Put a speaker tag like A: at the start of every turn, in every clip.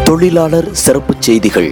A: தொழிலாளர் சிறப்புச் செய்திகள்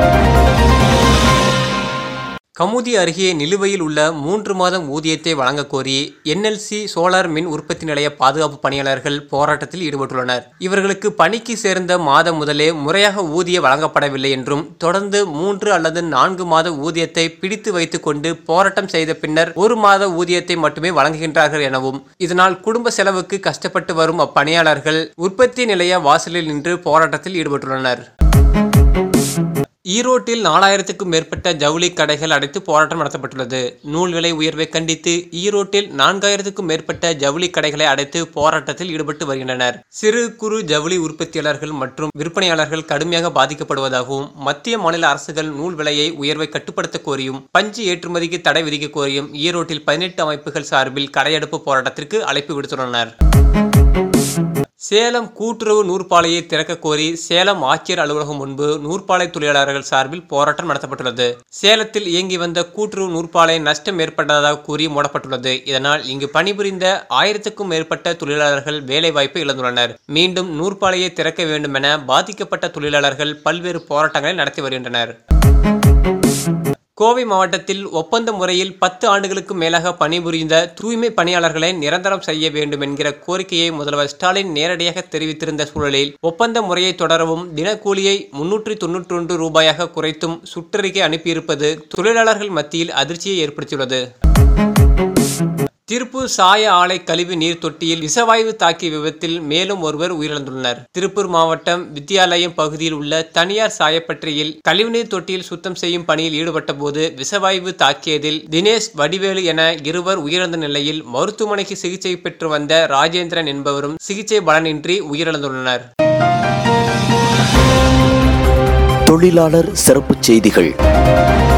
B: கமுதி அருகே நிலுவையில் உள்ள மூன்று மாதம் ஊதியத்தை வழங்கக் கோரி என்எல்சி சோலார் மின் உற்பத்தி நிலைய பாதுகாப்பு பணியாளர்கள் போராட்டத்தில் ஈடுபட்டுள்ளனர் இவர்களுக்கு பணிக்கு சேர்ந்த மாதம் முதலே முறையாக ஊதியம் வழங்கப்படவில்லை என்றும் தொடர்ந்து மூன்று அல்லது நான்கு மாத ஊதியத்தை பிடித்து வைத்துக் கொண்டு போராட்டம் செய்த பின்னர் ஒரு மாத ஊதியத்தை மட்டுமே வழங்குகின்றார்கள் எனவும் இதனால் குடும்ப செலவுக்கு கஷ்டப்பட்டு வரும் அப்பணியாளர்கள் உற்பத்தி நிலைய வாசலில் நின்று போராட்டத்தில் ஈடுபட்டுள்ளனர் ஈரோட்டில் நாலாயிரத்துக்கும் மேற்பட்ட ஜவுளி கடைகள் அடைத்து போராட்டம் நடத்தப்பட்டுள்ளது நூல் விலை உயர்வை கண்டித்து ஈரோட்டில் நான்காயிரத்துக்கும் மேற்பட்ட ஜவுளி கடைகளை அடைத்து போராட்டத்தில் ஈடுபட்டு வருகின்றனர் சிறு குறு ஜவுளி உற்பத்தியாளர்கள் மற்றும் விற்பனையாளர்கள் கடுமையாக பாதிக்கப்படுவதாகவும் மத்திய மாநில அரசுகள் நூல் விலையை உயர்வை கட்டுப்படுத்த கோரியும் பஞ்சு ஏற்றுமதிக்கு தடை விதிக்க கோரியும் ஈரோட்டில் பதினெட்டு அமைப்புகள் சார்பில் கடையெடுப்பு போராட்டத்திற்கு அழைப்பு விடுத்துள்ளனர் சேலம் கூட்டுறவு நூற்பாலையை திறக்க கோரி சேலம் ஆட்சியர் அலுவலகம் முன்பு நூற்பாலை தொழிலாளர்கள் சார்பில் போராட்டம் நடத்தப்பட்டுள்ளது சேலத்தில் இயங்கி வந்த கூட்டுறவு நூற்பாலை நஷ்டம் ஏற்பட்டதாக கூறி மூடப்பட்டுள்ளது இதனால் இங்கு பணிபுரிந்த ஆயிரத்துக்கும் மேற்பட்ட தொழிலாளர்கள் வேலைவாய்ப்பு இழந்துள்ளனர் மீண்டும் நூற்பாலையை திறக்க வேண்டும் என பாதிக்கப்பட்ட தொழிலாளர்கள் பல்வேறு போராட்டங்களை நடத்தி வருகின்றனர் கோவை மாவட்டத்தில் ஒப்பந்த முறையில் பத்து ஆண்டுகளுக்கு மேலாக பணிபுரிந்த தூய்மை பணியாளர்களை நிரந்தரம் செய்ய வேண்டும் என்கிற கோரிக்கையை முதல்வர் ஸ்டாலின் நேரடியாக தெரிவித்திருந்த சூழலில் ஒப்பந்த முறையை தொடரவும் தினக்கூலியை முன்னூற்றி தொன்னூற்றி ஒன்று ரூபாயாக குறைத்தும் சுற்றறிக்கை அனுப்பியிருப்பது தொழிலாளர்கள் மத்தியில் அதிர்ச்சியை ஏற்படுத்தியுள்ளது திருப்பூர் சாய ஆலை கழிவு நீர் தொட்டியில் விஷவாயு தாக்கிய விபத்தில் மேலும் ஒருவர் உயிரிழந்துள்ளனர் திருப்பூர் மாவட்டம் வித்யாலயம் பகுதியில் உள்ள தனியார் சாயப்பட்டறையில் கழிவுநீர் தொட்டியில் சுத்தம் செய்யும் பணியில் ஈடுபட்ட போது விஷவாயு தாக்கியதில் தினேஷ் வடிவேலு என இருவர் உயிரிழந்த நிலையில் மருத்துவமனைக்கு சிகிச்சை பெற்று வந்த ராஜேந்திரன் என்பவரும் சிகிச்சை பலனின்றி உயிரிழந்துள்ளனர்
A: தொழிலாளர் சிறப்புச் செய்திகள்